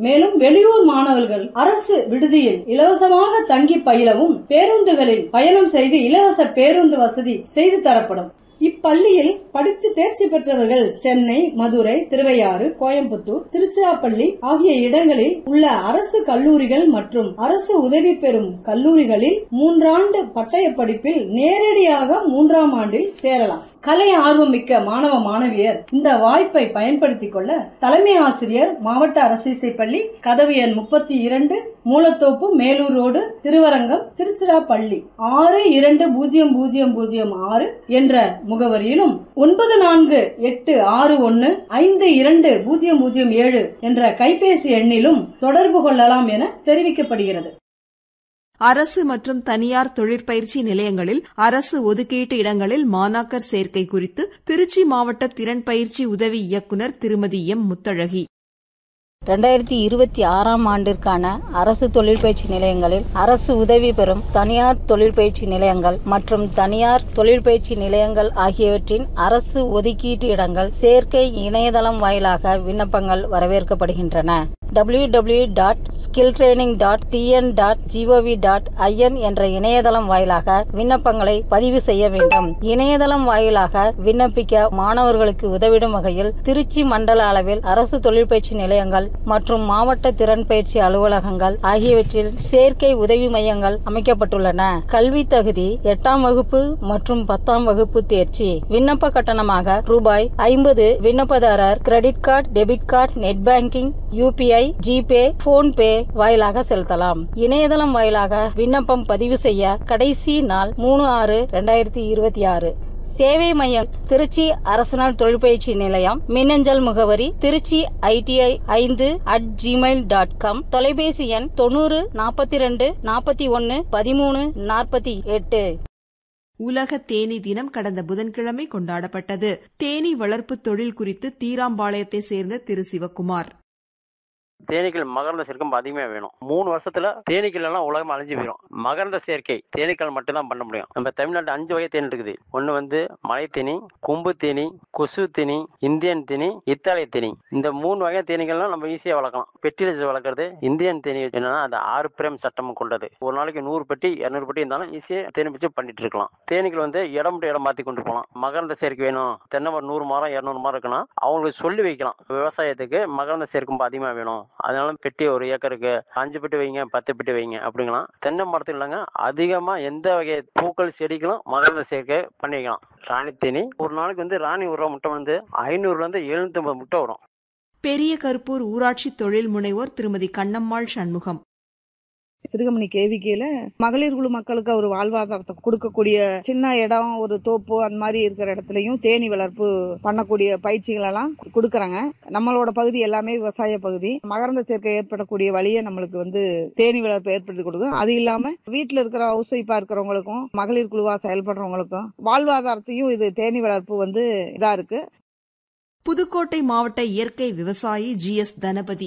மேலும் வெளியூர் மாணவர்கள் அரசு விடுதியில் இலவசமாக தங்கி பயிலவும் பேருந்துகளில் பயணம் செய்து இலவச பேருந்து வசதி செய்து தரப்படும் இப்பள்ளியில் படித்து தேர்ச்சி பெற்றவர்கள் சென்னை மதுரை திருவையாறு கோயம்புத்தூர் திருச்சிராப்பள்ளி ஆகிய இடங்களில் உள்ள அரசு கல்லூரிகள் மற்றும் அரசு உதவி பெறும் கல்லூரிகளில் மூன்றாண்டு பட்டய படிப்பில் நேரடியாக மூன்றாம் ஆண்டில் சேரலாம் கலை ஆர்வமிக்க மாணவ மாணவியர் இந்த வாய்ப்பை பயன்படுத்திக் கொள்ள தலைமை ஆசிரியர் மாவட்ட அரசிசை பள்ளி கதவு எண் முப்பத்தி இரண்டு மூலத்தோப்பு மேலூர் ரோடு திருவரங்கம் திருச்சிராப்பள்ளி ஆறு இரண்டு பூஜ்ஜியம் பூஜ்ஜியம் பூஜ்ஜியம் ஆறு என்ற முகவரியிலும் ஒன்பது நான்கு எட்டு ஆறு ஒன்னு ஐந்து இரண்டு பூஜ்ஜியம் பூஜ்ஜியம் ஏழு என்ற கைபேசி எண்ணிலும் தொடர்பு கொள்ளலாம் என தெரிவிக்கப்படுகிறது அரசு மற்றும் தனியார் தொழிற்பயிற்சி நிலையங்களில் அரசு ஒதுக்கீட்டு இடங்களில் மாணாக்கர் சேர்க்கை குறித்து திருச்சி மாவட்ட திறன் பயிற்சி உதவி இயக்குநர் திருமதி எம் முத்தழகி ரெண்டாயிரத்தி இருபத்தி ஆறாம் ஆண்டிற்கான அரசு தொழிற்பயிற்சி நிலையங்களில் அரசு உதவி பெறும் தனியார் தொழிற்பயிற்சி நிலையங்கள் மற்றும் தனியார் தொழிற்பயிற்சி நிலையங்கள் ஆகியவற்றின் அரசு ஒதுக்கீட்டு இடங்கள் சேர்க்கை இணையதளம் வாயிலாக விண்ணப்பங்கள் வரவேற்கப்படுகின்றன W W dot skill training dot T N dot G O V dot I N என்ற இணையதளம் வாயிலாக விண்ணப்பங்களை பதிவு செய்ய வேண்டும் இணையதளம் வாயிலாக விண்ணப்பிக்க மாணவர்களுக்கு உதவிடும் வகையில் திருச்சி மண்டல அளவில் அரசு தொழிற்பயிற்சி நிலையங்கள் மற்றும் மாவட்ட திறன் பயிற்சி அலுவலகங்கள் ஆகியவற்றில் சேர்க்கை உதவி மையங்கள் அமைக்கப்பட்டுள்ளன கல்வி தகுதி எட்டாம் வகுப்பு மற்றும் பத்தாம் வகுப்பு தேர்ச்சி விண்ணப்ப கட்டணமாக ரூபாய் ஐம்பது விண்ணப்பதாரர் credit card debit card net banking U P I GPay PhonePe வாயிலாக செலுத்தலாம் இணையதளம் வாயிலாக விண்ணப்பம் பதிவு செய்ய கடைசி நாள் மூணு ஆறு ரெண்டாயிரத்தி இருபத்தி ஆறு சேவை மையம் திருச்சி அரசனால் தொழிற்பயிற்சி நிலையம் மின்னஞ்சல் முகவரி திருச்சி ஐடிஐ ஐந்து அட் ஜிமெயில் டாட் காம் தொலைபேசி எண் தொண்ணூறு நாற்பத்தி ரெண்டு நாற்பத்தி ஒன்னு பதிமூணு நாற்பத்தி எட்டு உலக தேனி தினம் கடந்த புதன்கிழமை கொண்டாடப்பட்டது தேனி வளர்ப்பு தொழில் குறித்து தீராம்பாளையத்தை சேர்ந்த திரு சிவக்குமார் தேனீக்கள் மகரந்த சேர்க்கை அதிகமாக வேணும் மூணு வருஷத்துல தேனீக்கள் எல்லாம் உலகம் அழிஞ்சு போயிடும் மகரந்த சேர்க்கை தேனீக்கள் மட்டும்தான் பண்ண முடியும் நம்ம தமிழ்நாட்டு அஞ்சு வகை தேனி இருக்குது ஒன்று வந்து மலை தேனி கொம்பு தேனி கொசு தேனி இந்தியன் தேனி இத்தாலிய தேனி இந்த மூணு வகை தேனீக்கள்லாம் நம்ம ஈஸியாக வளர்க்கலாம் பெட்டியில் வச்சு வளர்க்குறது இந்தியன் தேனி என்னன்னா அது ஆறு பிரேம் சட்டம் கொண்டது ஒரு நாளைக்கு நூறு பெட்டி இரநூறு பெட்டி இருந்தாலும் ஈஸியாக தேனி வச்சு பண்ணிட்டு இருக்கலாம் தேனீக்கள் வந்து இடம் விட்டு இடம் மாற்றி கொண்டு போகலாம் மகரந்த சேர்க்கை வேணும் தென்னை மரம் நூறு மரம் இரநூறு மரம் இருக்குன்னா அவங்களுக்கு சொல்லி வைக்கலாம் விவசாயத்துக்கு மகரந்த சேர்க்கும் அதிகமாக வேணும் அதனால பெட்டி ஒரு ஏக்கருக்கு அஞ்சு பெட்டி வைங்க பத்து பெட்டி வைங்க அப்படிங்கலாம் தென்னை மரத்தில் இல்லைங்க அதிகமாக எந்த வகை பூக்கள் செடிகளும் மகரந்த சேர்க்கை பண்ணி வைக்கலாம் ராணி தேனி ஒரு நாளைக்கு வந்து ராணி உருவ முட்டை வந்து ஐநூறுலேருந்து எழுநூத்தி முட்டை வரும் பெரிய கருப்பூர் ஊராட்சி தொழில் முனைவோர் திருமதி கண்ணம்மாள் சண்முகம் சிறுகமணி கேவிக்கையில மகளிர் குழு மக்களுக்கு ஒரு வாழ்வாதாரத்தை கொடுக்கக்கூடிய சின்ன இடம் ஒரு தோப்பு அந்த மாதிரி இருக்கிற இடத்துலயும் தேனி வளர்ப்பு பண்ணக்கூடிய பயிற்சிகள் எல்லாம் கொடுக்கறாங்க நம்மளோட பகுதி எல்லாமே விவசாய பகுதி மகரந்த சேர்க்கை ஏற்படக்கூடிய வழியை நம்மளுக்கு வந்து தேனி வளர்ப்பு ஏற்படுத்தி கொடுக்கும் அது இல்லாம வீட்டுல இருக்கிற ஹவுஸ் ஒய்ஃபா இருக்கிறவங்களுக்கும் மகளிர் குழுவா செயல்படுறவங்களுக்கும் வாழ்வாதாரத்தையும் இது தேனி வளர்ப்பு வந்து இதா இருக்கு புதுக்கோட்டை மாவட்ட இயற்கை விவசாயி ஜி எஸ் தனபதி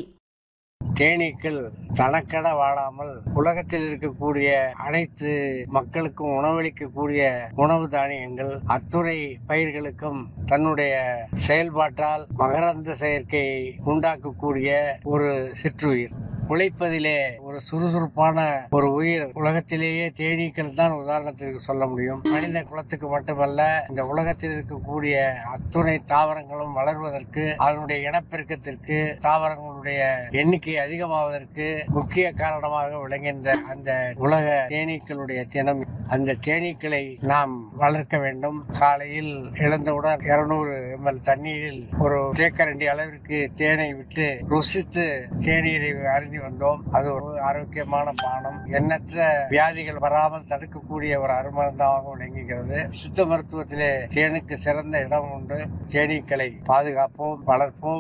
தேனீக்கள் தனக்கென வாழாமல் உலகத்தில் இருக்கக்கூடிய அனைத்து மக்களுக்கும் உணவளிக்கக்கூடிய உணவு தானியங்கள் அத்துறை பயிர்களுக்கும் தன்னுடைய செயல்பாட்டால் மகரந்த செயற்கையை உண்டாக்கக்கூடிய ஒரு சிற்றுயிர் உழைப்பதிலே ஒரு சுறுசுறுப்பான ஒரு உயிர் உலகத்திலேயே தேனீக்கள் தான் உதாரணத்திற்கு சொல்ல முடியும் மனித குலத்துக்கு மட்டுமல்ல இந்த உலகத்தில் இருக்கக்கூடிய அத்துணை தாவரங்களும் வளர்வதற்கு அதனுடைய இனப்பெருக்கத்திற்கு தாவரங்களுடைய எண்ணிக்கை அதிகமாவதற்கு முக்கிய காரணமாக விளங்குகின்ற அந்த உலக தேனீக்களுடைய தினம் அந்த தேனீக்களை நாம் வளர்க்க வேண்டும் காலையில் எழுந்தவுடன் இருநூறு எம்எல் தண்ணீரில் ஒரு தேக்கரண்டி அளவிற்கு தேனை விட்டு ருசித்து தேநீரை அருந்தி வந்தோம் அது ஒரு ஆரோக்கியமான பானம் எண்ணற்ற வியாதிகள் வராமல் தடுக்கக்கூடிய ஒரு அருமருந்தாக விளங்குகிறது சித்த மருத்துவத்திலே தேனுக்கு சிறந்த இடம் உண்டு தேனீக்களை பாதுகாப்போம் வளர்ப்போம்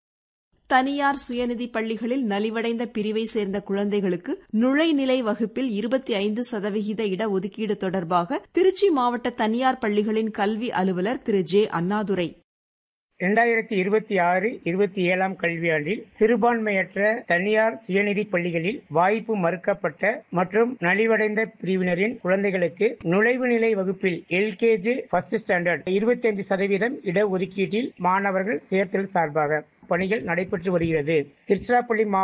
தனியார் சுயநிதி பள்ளிகளில் நலிவடைந்த பிரிவை சேர்ந்த குழந்தைகளுக்கு நுழைநிலை வகுப்பில் இருபத்தி ஐந்து சதவிகித இடஒதுக்கீடு தொடர்பாக திருச்சி மாவட்ட தனியார் பள்ளிகளின் கல்வி அலுவலர் திரு ஜே அண்ணாதுரை இரண்டாயிரத்தி இருபத்தி ஆறு இருபத்தி ஏழாம் கல்வியாண்டில் சிறுபான்மையற்ற தனியார் சுயநிதி பள்ளிகளில் வாய்ப்பு மறுக்கப்பட்ட மற்றும் நலிவடைந்த பிரிவினரின் குழந்தைகளுக்கு நுழைவு நிலை வகுப்பில் எல்கேஜி ஃபர்ஸ்ட் ஸ்டாண்டர்ட் இருபத்தி ஐந்து சதவீதம் இடஒதுக்கீட்டில் மாணவர்கள் சேர்த்தல் சார்பாக பணிகள் நடைபெற்று வருகிறது திருச்சிராப்பள்ளி